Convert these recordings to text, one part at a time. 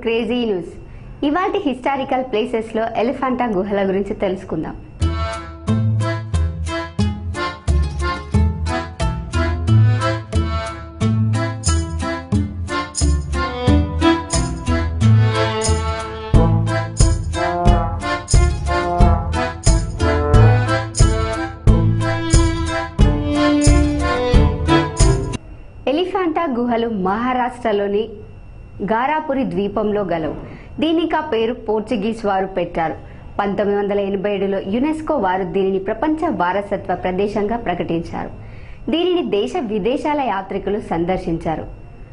crazy news ఇవాటి historical ప్లేసెస్లో ఎలిఫాంటా గుహల గురించి తెలుసుకుందాం ఎలిఫాంటా గుహలు మహారాష్ట్రలోని గారాపురి ద్వీపంలో గలవు దీనికి ఆ పేరు పోర్చుగీస్ వారు పెట్టారు పంతొమ్మిది వందల ఎనభై ఏడులో యునెస్కో వారు దీనిని ప్రపంచ వారసత్వ ప్రదేశంగా ప్రకటించారు దీనిని దేశ విదేశాల యాత్రికులు సందర్శించారు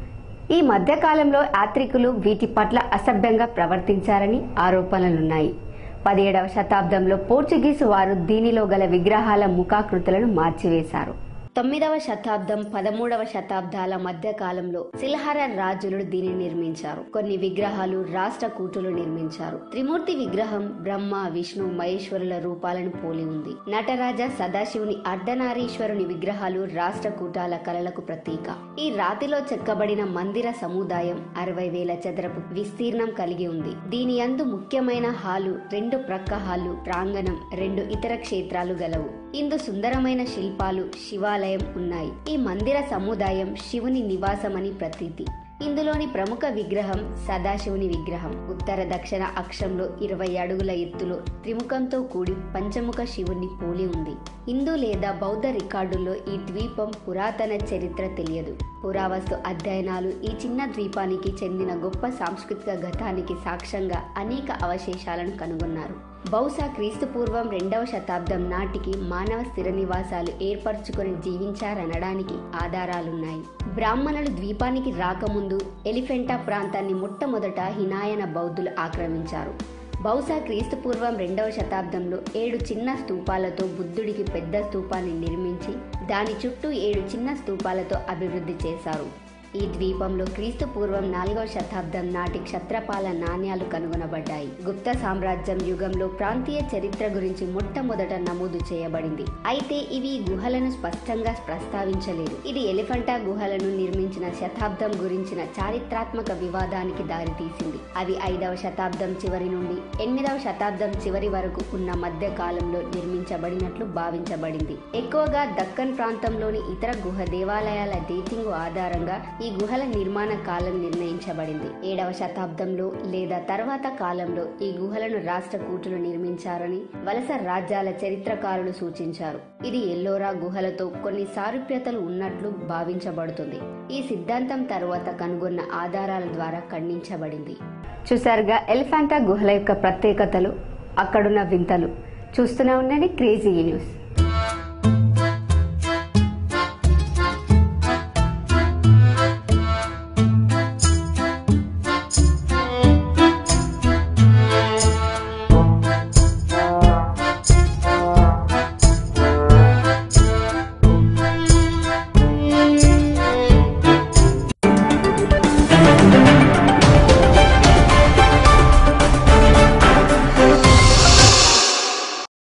ఈ మధ్యకాలంలో యాత్రికులు వీటి పట్ల అసభ్యంగా ప్రవర్తించారని ఆరోపణలున్నాయి పదిహేడవ శతాబ్దంలో పోర్చుగీసు వారు దీనిలో గల విగ్రహాల ముఖాకృతులను మార్చివేశారు తొమ్మిదవ శతాబ్దం పదమూడవ శతాబ్దాల మధ్య కాలంలో సిల్హర రాజులు దీనిని నిర్మించారు కొన్ని విగ్రహాలు రాష్ట్రకూటులు నిర్మించారు త్రిమూర్తి విగ్రహం బ్రహ్మ విష్ణు మహేశ్వరుల రూపాలను పోలి ఉంది నటరాజ సదాశివుని అర్ధనారీశ్వరుని విగ్రహాలు రాష్ట్రకూటాల కళలకు ప్రతీక ఈ రాతిలో చెక్కబడిన మందిర సముదాయం అరవై వేల చదరపు విస్తీర్ణం కలిగి ఉంది దీని యందు ముఖ్యమైన హాలు రెండు ప్రక్క హాలు ప్రాంగణం రెండు ఇతర క్షేత్రాలు గలవు ఇందు సుందరమైన శిల్పాలు శివాలయం ఉన్నాయి ఈ మందిర సముదాయం శివుని నివాసమని ప్రతీతి ఇందులోని ప్రముఖ విగ్రహం సదాశివుని విగ్రహం ఉత్తర దక్షిణ అక్షంలో ఇరవై అడుగుల ఎత్తులో త్రిముఖంతో కూడి పంచముఖ శివుని పోలి ఉంది హిందూ లేదా బౌద్ధ రికార్డుల్లో ఈ ద్వీపం పురాతన చరిత్ర తెలియదు పురావస్తు అధ్యయనాలు ఈ చిన్న ద్వీపానికి చెందిన గొప్ప సాంస్కృతిక గతానికి సాక్ష్యంగా అనేక అవశేషాలను కనుగొన్నారు బహుశా క్రీస్తు పూర్వం రెండవ శతాబ్దం నాటికి మానవ స్థిర నివాసాలు ఏర్పరచుకొని జీవించారనడానికి ఆధారాలున్నాయి బ్రాహ్మణులు ద్వీపానికి రాకముందు ఎలిఫెంటా ప్రాంతాన్ని మొట్టమొదట హినాయన బౌద్ధులు ఆక్రమించారు బహుశా క్రీస్తు పూర్వం రెండవ శతాబ్దంలో ఏడు చిన్న స్తూపాలతో బుద్ధుడికి పెద్ద స్తూపాన్ని నిర్మించి దాని చుట్టూ ఏడు చిన్న స్తూపాలతో అభివృద్ధి చేశారు ఈ ద్వీపంలో క్రీస్తు పూర్వం నాలుగవ శతాబ్దం నాటి క్షత్రపాల నాణ్యాలు కనుగొనబడ్డాయి గుప్త సామ్రాజ్యం యుగంలో ప్రాంతీయ చరిత్ర గురించి మొట్టమొదట నమోదు చేయబడింది అయితే ఇవి ఈ గుహలను స్పష్టంగా ప్రస్తావించలేదు ఇది ఎలిఫెంటా గుహలను నిర్మించిన శతాబ్దం గురించిన చారిత్రాత్మక వివాదానికి దారితీసింది అవి ఐదవ శతాబ్దం చివరి నుండి ఎనిమిదవ శతాబ్దం చివరి వరకు ఉన్న మధ్య కాలంలో నిర్మించబడినట్లు భావించబడింది ఎక్కువగా దక్కన్ ప్రాంతంలోని ఇతర గుహ దేవాలయాల డేటింగ్ ఆధారంగా ఈ గుహల నిర్మాణ కాలం నిర్ణయించబడింది ఏడవ శతాబ్దంలో లేదా తర్వాత కాలంలో ఈ గుహలను రాష్ట్రకూటులు నిర్మించారని వలస రాజ్యాల చరిత్రకారులు సూచించారు ఇది ఎల్లోరా గుహలతో కొన్ని సారూప్యతలు ఉన్నట్లు భావించబడుతుంది ఈ సిద్ధాంతం తరువాత కనుగొన్న ఆధారాల ద్వారా ఖండించబడింది చూసారుగా ఎలిఫాంటా గుహల యొక్క ప్రత్యేకతలు అక్కడున్న వింతలు చూస్తూనే ఉండండి క్రేజీ న్యూస్